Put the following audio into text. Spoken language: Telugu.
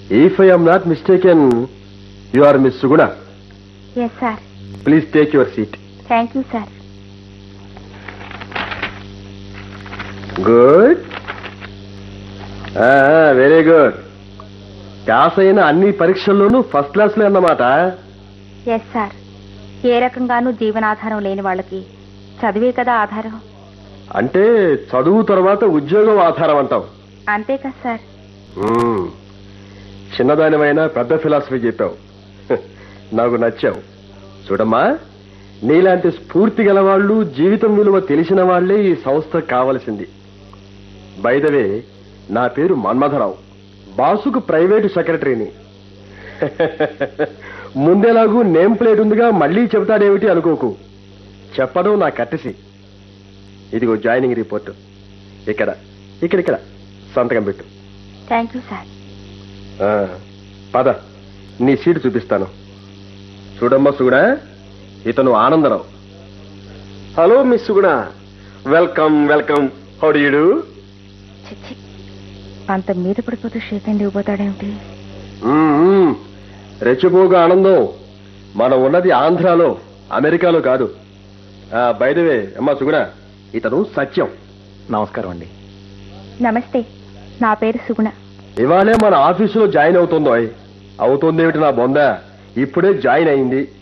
If I am not mistaken you are miss Suguna yes sir please take your seat thank you sir good very good pass అయిన అన్ని పరీక్షల్లోనూ ఫస్ట్ క్లాస్లే అన్నమాట ఎస్ సార్ ఏ రకంగానూ జీవనాధారం లేని వాళ్ళకి చదివే కదా ఆధారం అంటే చదువు తర్వాత ఉద్యోగం ఆధారం అంటావు అంతే కదా సార్ మ్మ్. చిన్నదానివైనా పెద్ద ఫిలాసఫీ చెప్పావు హ, నాకు నచ్చావు చూడమ్మా నీలాంటి స్ఫూర్తి గలవాళ్ళు జీవితం విలువ తెలిసిన వాళ్లే ఈ సంస్థ కావలసింది బైదవే నా పేరు మన్మథరావు బాసుకు ప్రైవేటు సెక్రటరీని ముందెలాగూ నేమ్ ప్లేట్ ఉందిగా మళ్ళీ చెబుతాడేమిటి అనుకోకు చెప్పడం నా కట్టసి ఇదిగో జాయినింగ్ రిపోర్ట్ ఇక్కడ ఇక్కడ ఇక్కడ సంతకం పెట్టు థ్యాంక్ యూ సార్ ఆ, పద నీ సీటు చూపిస్తాను చూడమ్మా సుగుణ ఇతను Ananda Rao hello miss Suguna welcome welcome how do you do చిచ్చి అంత మీద పడిపోతూ షేక్ అండ్ ఇవ్వబోతాడేమిటి రెచ్చిపోగా ఆనందం మనం ఉన్నది ఆంధ్రాలో అమెరికాలో కాదు బయదవే అమ్మా సుగుణ ఇతను సత్యం నమస్కారం అండి నమస్తే నా పేరు సుగుణ ఇవాళే మన ఆఫీసులో జాయిన్ అవుతుందో అవుతుందేమిటి నా బొంద ఇప్పుడే జాయిన్ అయింది